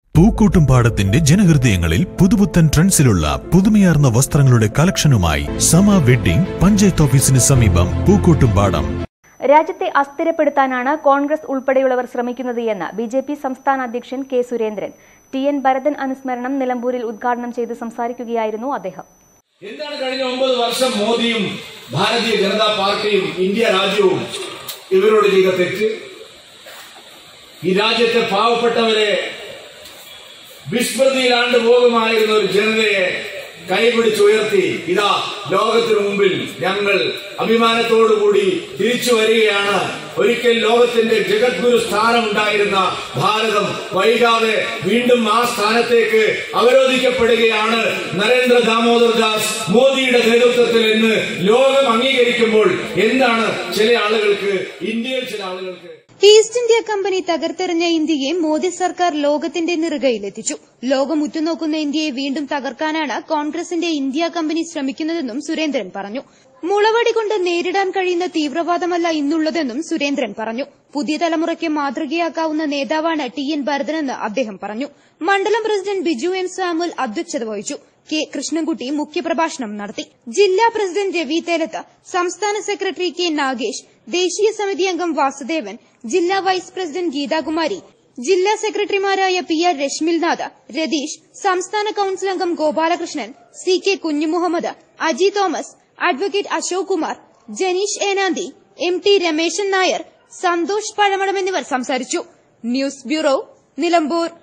പൂക്കോട്ടുംപാടത്തിന്റെ ജനഹൃദയങ്ങളിൽ പുതുപുത്തൻ ട്രെൻഡ്സിലുള്ള പുതുമയാർന്ന വസ്ത്രങ്ങളുടെ കളക്ഷനുമായി സമ വെഡ്ഡിംഗ് പഞ്ചായത്ത് ഓഫീസിന് സമീപം പൂക്കോട്ടുംപാടം രാജ്യത്തെ അസ്ഥിരപ്പെടുത്താനാണ് കോൺഗ്രസ് ഉൾപ്പെടെയുള്ളവർ ശ്രമിക്കുന്നത് എന്ന് ബി ജെ പി സംസ്ഥാന അധ്യക്ഷൻ K Surendran T N Bharathan അനുസ്മരണം നിലമ്പൂരിൽ ഉദ്ഘാടനം ചെയ്ത് സംസാരിക്കുകയായിരുന്നു അദ്ദേഹം എന്താണ് കഴിഞ്ഞ ഒമ്പത് വർഷം മോദിയും ഭാരതീയ ജനതാ പാർട്ടിയും ഇന്ത്യ രാജ്യവും ഇവരോട് ചെയ്ത തെറ്റ് ഈ രാജ്യത്തെ പാവപ്പെട്ടവരെ വിസ്മൃതിയിലാണ്ട് പോകുമായിരുന്ന ഒരു ജനതയെ കൈപിടിച്ചുയർത്തി ഇതാ ലോകത്തിനു മുമ്പിൽ ഞങ്ങൾ അഭിമാനത്തോടുകൂടി തിരിച്ചു വരികയാണ് ഒരിക്കൽ ലോകത്തിന്റെ ജഗദ്ഗുരു സ്ഥാനം ഉണ്ടായിരുന്ന ഭാരതം വൈകാതെ വീണ്ടും ആ സ്ഥാനത്തേക്ക് അവരോധിക്കപ്പെടുകയാണ് നരേന്ദ്ര ദാമോദർ ദാസ് മോദിയുടെ നേതൃത്വത്തിൽ എന്ന് ലോകം അംഗീകരിക്കുമ്പോൾ എന്താണ് ചില ആളുകൾക്ക് ഇന്ത്യയിൽ ചില ആളുകൾക്ക് ഈസ്റ്റ് ഇന്ത്യ കമ്പനി തകർത്തെറിഞ്ഞ ഇന്ത്യയെ മോദി സർക്കാർ ലോകത്തിന്റെ നിറുകയിലെത്തിച്ചു ലോകം ഉറ്റുനോക്കുന്ന ഇന്ത്യയെ വീണ്ടും തകർക്കാനാണ് കോൺഗ്രസിന്റെ ഇന്ത്യ കമ്പനി ശ്രമിക്കുന്നതെന്നും സുരേന്ദ്രൻ പറഞ്ഞു മുളവടി കൊണ്ട് നേരിടാൻ കഴിയുന്ന തീവ്രവാദമല്ല ഇന്നുള്ളതെന്നും സുരേന്ദ്രൻ പറഞ്ഞു പുതിയ തലമുറയ്ക്ക് മാതൃകയാക്കാവുന്ന നേതാവാണ് ടി എൻ ഭരതനെന്ന് അദ്ദേഹം പറഞ്ഞു മണ്ഡലം പ്രസിഡന്റ് ബിജു എം സാമുൽ അധ്യക്ഷത വഹിച്ചു കെ കൃഷ്ണൻകുട്ടി മുഖ്യപ്രഭാഷണം നടത്തി ജില്ലാ പ്രസിഡന്റ് രവി തേലത്ത് സംസ്ഥാന സെക്രട്ടറി കെ നാഗേഷ് ദേശീയ സമിതി അംഗം വാസുദേവൻ ജില്ലാ വൈസ് പ്രസിഡന്റ് ഗീതാകുമാരി ജില്ലാ സെക്രട്ടറിമാരായ പി ആർ രശ്മിൽനാഥ് രതീഷ് സംസ്ഥാന കൌൺസിൽ അംഗം Gopalakrishnan C K Kunjumuhammed Aji Thomas advocate Ashok Kumar Janeesh Enanthi M T Rameshan Nair Santhosh Pazhamalam എന്നിവർ സംസാരിച്ചു ന്യൂസ് ബ്യൂറോ നിലമ്പൂർ